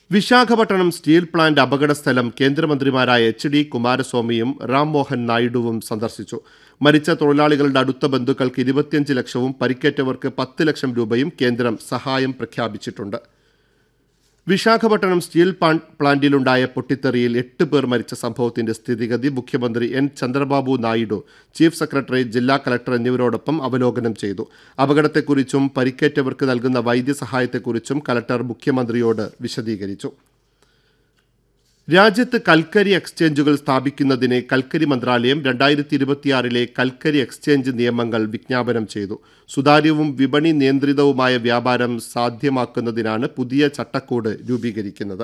Visakhapatnam steel plant അപകടസ്ഥലം കേന്ദ്രമന്ത്രിമാരായ H D കുമാരസ്വാമിയും റാം മോഹൻ നായിഡുവും സന്ദർശിച്ചു മരിച്ച തൊഴിലാളികളുടെ അടുത്ത ബന്ധുക്കൾക്ക് ഇരുപത്തിയഞ്ച് ലക്ഷവും പരിക്കേറ്റവർക്ക് പത്ത് ലക്ഷം രൂപയും കേന്ദ്രം സഹായം പ്രഖ്യാപിച്ചിട്ടുണ്ട് വിശാഖപട്ടണം സ്റ്റീൽ പാൻ- പ്ലാന്റിലുണ്ടായ പൊട്ടിത്തെറിയിൽ എട്ട് പേർ മരിച്ച സംഭവത്തിന്റെ സ്ഥിതിഗതി മുഖ്യമന്ത്രി N Chandrababu Naidu chief secretary ജില്ലാ കലക്ടർ എന്നിവരോടൊപ്പം അവലോകനം ചെയ്തു അപകടത്തെക്കുറിച്ചും പരിക്കേറ്റവർക്ക് നൽകുന്ന വൈദ്യസഹായത്തെക്കുറിച്ചും കലക്ടർ മുഖ്യമന്ത്രിയോട് വിശദീകരിച്ചു രാജ്യത്ത് കൽക്കരി എക്സ്ചേഞ്ചുകൾ സ്ഥാപിക്കുന്നതിന് കൽക്കരി മന്ത്രാലയം രണ്ടായിരത്തി ഇരുപത്തിയാറിലെ കൽക്കരി എക്സ്ചേഞ്ച് നിയമങ്ങൾ വിജ്ഞാപനം ചെയ്തു സുതാര്യവും വിപണി നിയന്ത്രിതവുമായ വ്യാപാരം സാധ്യമാക്കുന്നതിനാണ് പുതിയ ചട്ടക്കൂട് രൂപീകരിക്കുന്നത്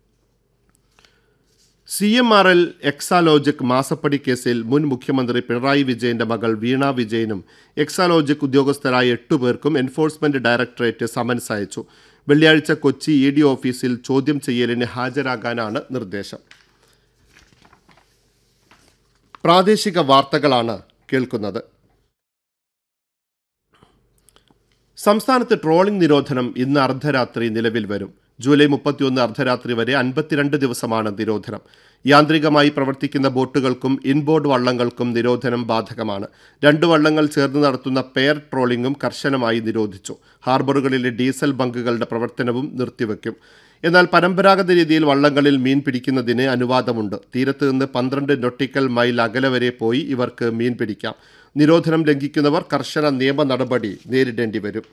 C M R L Exalogic മാസപ്പടി കേസിൽ മുൻ മുഖ്യമന്ത്രി പിണറായി വിജയന്റെ മകൾ വീണ വിജയനും എക്സാലോജിക് ഉദ്യോഗസ്ഥരായ എട്ടുപേർക്കും എൻഫോഴ്സ്മെന്റ് ഡയറക്ടറേറ്റ് സമൻസ് അയച്ചു വെള്ളിയാഴ്ച കൊച്ചി ഇ ഡി ഓഫീസിൽ ചോദ്യം ചെയ്യലിന് ഹാജരാകാനാണ് നിർദ്ദേശം പ്രാദേശിക വാർത്തകളാണ് കേൾക്കുന്നത് സംസ്ഥാനത്ത് ട്രോളിംഗ് നിരോധനം ഇന്ന് അർദ്ധരാത്രി നിലവിൽ വരും ജൂലൈ മുപ്പത്തിയൊന്ന് അർദ്ധരാത്രി വരെ അൻപത്തിരണ്ട് ദിവസമാണ് നിരോധനം യാന്ത്രികമായി പ്രവർത്തിക്കുന്ന ബോട്ടുകൾക്കും ഇൻബോർഡ് വള്ളങ്ങൾക്കും നിരോധനം ബാധകമാണ് രണ്ട് വള്ളങ്ങൾ ചേർന്ന് നടത്തുന്ന പെയർ ട്രോളിംഗും കർശനമായി നിരോധിച്ചു ഹാർബറുകളിലെ ഡീസൽ ബങ്കുകളുടെ പ്രവർത്തനവും നിർത്തിവെക്കും എന്നാൽ പരമ്പരാഗത രീതിയിൽ വള്ളങ്ങളിൽ മീൻ പിടിക്കുന്നതിന് അനുവാദമുണ്ട് തീരത്ത് നിന്ന് പന്ത്രണ്ട് നൊട്ടിക്കൽ മൈൽ അകലെ വരെ പോയി ഇവർക്ക് മീൻ പിടിക്കാം നിരോധനം ലംഘിക്കുന്നവർ കർശന നിയമ നടപടി നേരിടേണ്ടി വരും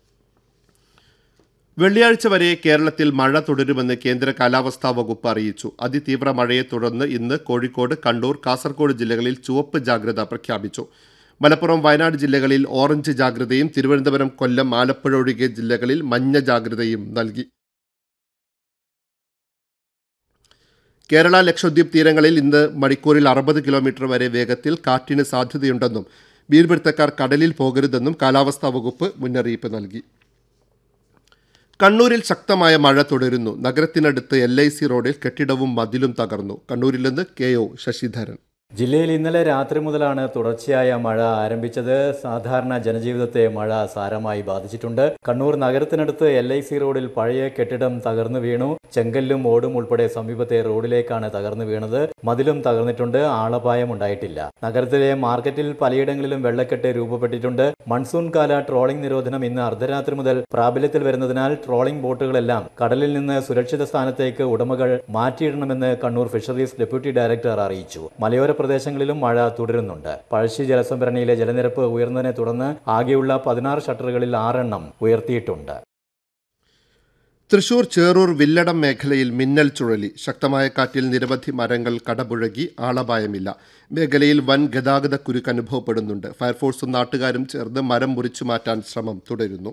വെള്ളിയാഴ്ച വരെ കേരളത്തിൽ മഴ തുടരുമെന്ന് കേന്ദ്ര കാലാവസ്ഥാ വകുപ്പ് അറിയിച്ചു അതിതീവ്ര മഴയെ തുടർന്ന് ഇന്ന് കോഴിക്കോട് കണ്ണൂർ കാസർഗോഡ് ജില്ലകളിൽ ചുവപ്പ് ജാഗ്രത പ്രഖ്യാപിച്ചു മലപ്പുറം വയനാട് ജില്ലകളിൽ ഓറഞ്ച് ജാഗ്രതയും തിരുവനന്തപുരം കൊല്ലം ആലപ്പുഴ ഒഴികെ ജില്ലകളിൽ മഞ്ഞ ജാഗ്രതയും നൽകി കേരള ലക്ഷദ്വീപ് തീരങ്ങളിൽ ഇന്ന് മണിക്കൂറിൽ അറുപത് കിലോമീറ്റർ വരെ വേഗത്തിൽ കാറ്റിന് സാധ്യതയുണ്ടെന്നും മീൻപിടുത്തക്കാർ കടലിൽ പോകരുതെന്നും കാലാവസ്ഥാ വകുപ്പ് മുന്നറിയിപ്പ് നൽകി കണ്ണൂരിൽ ശക്തമായ മഴ തുടരുന്നു നഗരത്തിനടുത്ത് എൽ ഐ സി റോഡിൽ കെട്ടിടവും മതിലും തകർന്നു കണ്ണൂരിൽ നിന്ന് കെ ഒ ശശിധരൻ ജില്ലയിൽ ഇന്നലെ രാത്രി മുതലാണ് തുടർച്ചയായ മഴ ആരംഭിച്ചത് സാധാരണ ജനജീവിതത്തെ മഴ സാരമായി ബാധിച്ചിട്ടുണ്ട് കണ്ണൂർ നഗരത്തിനടുത്ത് എൽ ഐ സി റോഡിൽ പഴയ കെട്ടിടം തകർന്നു വീണു ചെങ്കല്ലും ഓടും ഉൾപ്പെടെ സമീപത്തെ റോഡിലേക്കാണ് തകർന്നു വീണത് മതിലും തകർന്നിട്ടുണ്ട് ആളപായം ഉണ്ടായിട്ടില്ല നഗരത്തിലെ മാർക്കറ്റിൽ പലയിടങ്ങളിലും വെള്ളക്കെട്ട് രൂപപ്പെട്ടിട്ടുണ്ട് മൺസൂൺ കാല ട്രോളിംഗ് നിരോധനം ഇന്ന് അർദ്ധരാത്രി മുതൽ പ്രാബല്യത്തിൽ വരുന്നതിനാൽ ട്രോളിംഗ് ബോട്ടുകളെല്ലാം കടലിൽ നിന്ന് സുരക്ഷിത സ്ഥാനത്തേക്ക് ഉടമകൾ മാറ്റിയിടണമെന്ന് കണ്ണൂർ ഫിഷറീസ് ഡെപ്യൂട്ടി ഡയറക്ടർ അറിയിച്ചു മലയോര പ്രദേശങ്ങളിലും മഴ തുടരുന്നുണ്ട് പഴശ്ശി ജലസംഭരണിയിലെ ജലനിരപ്പ് ഉയർന്നതിനെ തുടർന്ന് ആകെയുള്ള പതിനാറ് ഷട്ടറുകളിൽ ആറെണ്ണം ഉയർത്തിയിട്ടുണ്ട് തൃശൂർ ചേറൂർ വില്ലടം മേഖലയിൽ മിന്നൽ ചുഴലി ശക്തമായ കാറ്റിൽ നിരവധി മരങ്ങൾ കടപുഴകി ആളപായമില്ല മേഖലയിൽ വൻ ഗതാഗത കുരുക്ക് അനുഭവപ്പെടുന്നുണ്ട് ഫയർഫോഴ്സും നാട്ടുകാരും ചേർന്ന് മരം മുറിച്ചു മാറ്റാൻ ശ്രമം തുടരുന്നു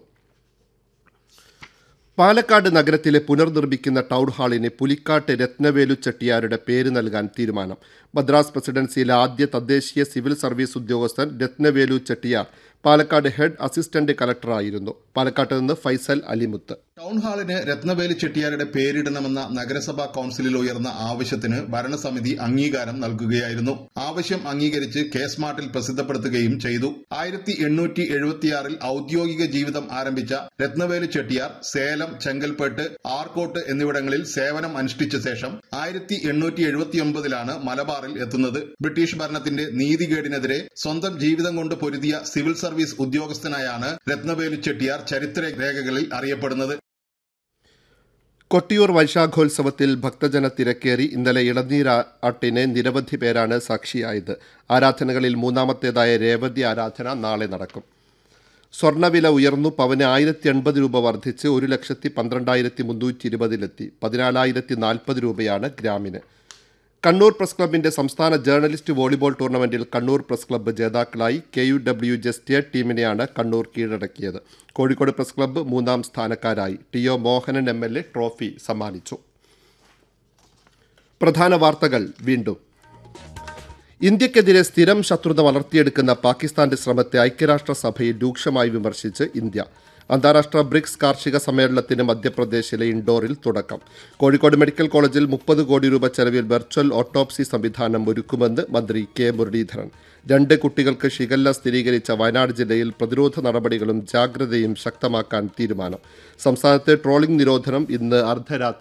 പാലക്കാട് നഗരത്തിലെ പുനർനിർമ്മിക്കുന്ന ടൗൺ ഹാളിന് പുലിക്കാട്ട് രത്നവേലു ചെട്ടിയാരുടെ പേര് നൽകാൻ തീരുമാനം മദ്രാസ് പ്രസിഡൻസിയിലെ ആദ്യ തദ്ദേശീയ സിവിൽ സർവീസ് ഉദ്യോഗസ്ഥൻ രത്നവേലു ചെട്ടിയാർ പാലക്കാട് ഹെഡ് അസിസ്റ്റന്റ് കളക്ടറായിരുന്നു പാലക്കാട്ട് നിന്ന് ഫൈസൽ അലിമുത്ത് ടൗൺ ഹാളിന് രത്നവേലി ചെട്ടിയാരുടെ പേരിടണമെന്ന നഗരസഭാ കൌൺസിലിൽ ഉയർന്ന ആവശ്യത്തിന് ഭരണസമിതി അംഗീകാരം നൽകുകയായിരുന്നു ആവശ്യം അംഗീകരിച്ച് കെ സ്മാർട്ടിൽ പ്രസിദ്ധപ്പെടുത്തുകയും ചെയ്തു ആയിരത്തി എണ്ണൂറ്റി എഴുപത്തിയാറിൽ ഔദ്യോഗിക ജീവിതം ആരംഭിച്ച രത്നവേലി ചെട്ടിയാർ സേലം ചെങ്കൽപ്പേട്ട് ആർക്കോട്ട് എന്നിവിടങ്ങളിൽ സേവനം അനുഷ്ഠിച്ച ശേഷം ആയിരത്തി എണ്ണൂറ്റി എഴുപത്തിയൊമ്പതിലാണ് മലബാറിൽ എത്തുന്നത് ബ്രിട്ടീഷ് ഭരണത്തിന്റെ നീതികേടിനെതിരെ സ്വന്തം ജീവിതം കൊണ്ട് പൊരുതിയ സിവിൽ സർവീസ് ഉദ്യോഗസ്ഥനായാണ് രത്നവേലു ചെട്ടിയാർ ചരിത്ര രേഖകളിൽ അറിയപ്പെടുന്നത് കൊട്ടിയൂർ വൈശാഖോത്സവത്തിൽ ഭക്തജന തിരക്കേറി ഇന്നലെ ഇളനീരാട്ടിന് നിരവധി പേരാണ് സാക്ഷിയായത് ആരാധനകളിൽ മൂന്നാമത്തേതായ രേവതി ആരാധന നാളെ നടക്കും സ്വർണ്ണവില ഉയർന്നു പവന് ആയിരത്തി എൺപത് രൂപ വർദ്ധിച്ച് ഒരു ലക്ഷത്തി പന്ത്രണ്ടായിരത്തി മുന്നൂറ്റി ഇരുപതിലെത്തി പതിനാലായിരത്തി നാൽപ്പത് രൂപയാണ് ഗ്രാമിന് കണ്ണൂർ പ്രസ് ക്ലബിന്റെ സംസ്ഥാന ജേർണലിസ്റ്റ് വോളിബോൾ ടൂർണമെന്റിൽ കണ്ണൂർ പ്രസ് ക്ലബ്ബ് ജേതാക്കളായി K U W J state ടീമിനെയാണ് കണ്ണൂർ കീഴടക്കിയത് കോഴിക്കോട് പ്രസ് ക്ലബ്ബ് മൂന്നാം സ്ഥാനക്കാരായി T O Mohanan M L A trophy സമ്മാനിച്ചു പ്രധാന വാർത്തകൾ വീണ്ടും ഇന്ത്യക്കെതിരെ സ്ഥിരം ശത്രുത വളർത്തിയെടുക്കുന്ന പാകിസ്ഥാന്റെ ശ്രമത്തെ ഐക്യരാഷ്ട്രസഭയിൽ രൂക്ഷമായി വിമർശിച്ച് ഇന്ത്യ അന്താരാഷ്ട്ര ബ്രിക്സ് കാർഷിക സമ്മേളനത്തിന് മധ്യപ്രദേശിലെ ഇൻഡോറിൽ തുടക്കം കോഴിക്കോട് മെഡിക്കൽ കോളേജിൽ മുപ്പത് കോടി രൂപ ചെലവിൽ വെർച്വൽ ഓട്ടോപ്സി സംവിധാനം ഒരുക്കുമെന്ന് മന്ത്രി കെ മുരളീധരൻ രണ്ട് കുട്ടികൾക്ക് ഷിഗല്ല സ്ഥിരീകരിച്ച വയനാട് ജില്ലയിൽ പ്രതിരോധ നടപടികളും ജാഗ്രതയും ശക്തമാക്കാൻ തീരുമാനം സംസ്ഥാനത്ത് ട്രോളിംഗ് നിരോധനം ഇന്ന് അർദ്ധരാത്രി